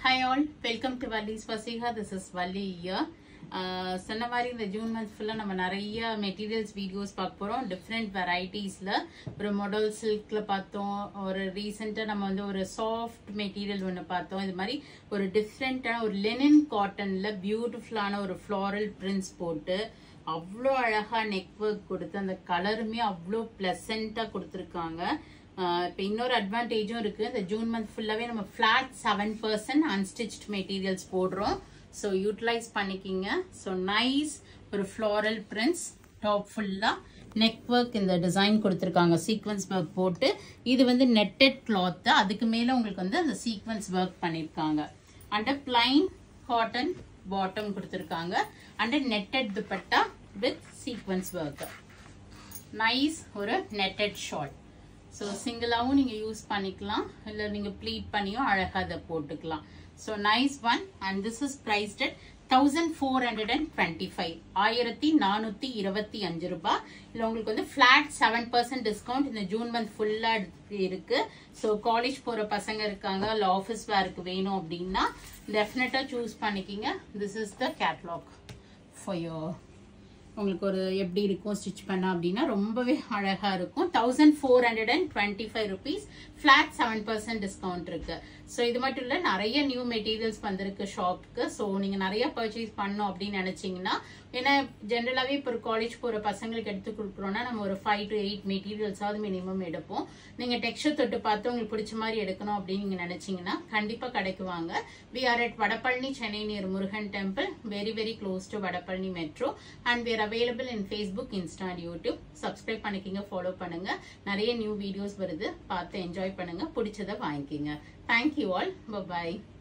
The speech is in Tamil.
hi all welcome to Valli's Vaseeka this is Valli here சொன்ன மாதிரி இந்த ஜூன் மந்த் ஃபுல்லாக நம்ம நிறைய மெட்டீரியல்ஸ் வீடியோஸ் பார்க்க போகிறோம் டிஃப்ரெண்ட் வெரைட்டிஸில் ஒரு மாடல் சில்கில் பார்த்தோம் ஒரு ரீசெண்டாக நம்ம வந்து ஒரு சாஃப்ட் மெட்டீரியல் ஒன்று பார்த்தோம் இது மாதிரி ஒரு டிஃப்ரெண்ட்டான ஒரு லெனின் காட்டனில் பியூட்டிஃபுல்லான ஒரு ஃப்ளாரல் பிரிண்ட்ஸ் போட்டு அவ்வளோ அழகாக நெக் ஒர்க் கொடுத்து அந்த கலருமே அவ்வளோ ப்ளசண்ட்டாக கொடுத்துருக்காங்க இப்போ இன்னொரு அட்வான்டேஜும் இருக்கு இந்த ஜூன் மந்த் ஃபுல்லாவே நம்ம flat seven percent unstitched materials போடுறோம் ஸோ யூட்டிலைஸ் பண்ணிக்கிங்க ஸோ நைஸ் ஒரு ஃப்ளாரல் பிரிண்ட்ஸ் டாப் ஃபுல்லா நெக் ஒர்க் இந்த டிசைன் கொடுத்துருக்காங்க சீக்வன்ஸ் ஒர்க் போட்டு இது வந்து நெட்டட் கிளாத் அதுக்கு மேல உங்களுக்கு வந்து அந்த சீக்வன்ஸ் ஒர்க் பண்ணிருக்காங்க அண்டர் பிளைன் காட்டன் பாட்டம் கொடுத்துருக்காங்க under netted dupatta with sequins work nice ஒரு நெட்டட் ஷார்ட் ஸோ சிங்கிளாகவும் நீங்கள் யூஸ் பண்ணிக்கலாம் இல்லை நீங்கள் ப்ளீட் பண்ணியும் அழகாக அதை போட்டுக்கலாம் so nice one and this is priced at thousand four hundred and twenty five ஆயிரத்தி நானூற்றி இருபத்தி அஞ்சு ரூபாய் இல்லை உங்களுக்கு வந்து ஃப்ளாட் செவன் பர்சன்ட் டிஸ்கவுண்ட் இந்த ஜூன் மந்த் ஃபுல்லாக இருக்கு ஸோ காலேஜ் போகிற பசங்க இருக்காங்க இல்லை ஆஃபீஸ் வேருக்கு வேணும் அப்படின்னா டெஃபினட்டாக சூஸ் பண்ணிக்கிங்க this is the catalogue for your உங்களுக்கு ஒரு எப்படி இருக்கும் ஸ்டிச் பண்ண அப்படின்னா ரொம்பவே அழகா இருக்கும் thousand four hundred and twenty five rupees flat seven percent discount இருக்கு ஸோ இது மட்டும் இல்லை நிறைய நியூ மெட்டீரியல்ஸ் வந்திருக்கு ஷாப்புக்கு ஸோ நீங்க நிறைய பர்ச்சேஸ் பண்ணணும் அப்படின்னு நினைச்சீங்கன்னா ஏன்னா ஜென்ரலாகவே இப்போ ஒரு காலேஜ் போகிற பசங்களுக்கு எடுத்து கொடுக்குறோம்னா நம்ம ஒரு ஃபைவ் டு எயிட் மெட்டீரியல்ஸாவது மினிமம் எடுப்போம் நீங்கள் டெக்ஸ்டர் தொட்டு பார்த்து உங்களுக்கு பிடிச்ச மாதிரி எடுக்கணும் அப்படின்னு நீங்கள் நினச்சிங்கன்னா கண்டிப்பாக கடைக்கு வாங்க we are at Vadapalani Chennai near Murugan temple very very close to Vadapalani metro and where available in Facebook Insta and YouTube subscribe பண்ணிக்கிங்க ஃபாலோ பண்ணுங்க நிறைய நியூ வீடியோஸ் வருது பார்த்து என்ஜாய் பண்ணுங்க பிடிச்சதை வாங்கிக்கிங்க தேங்க்யூ ஆல் பாய்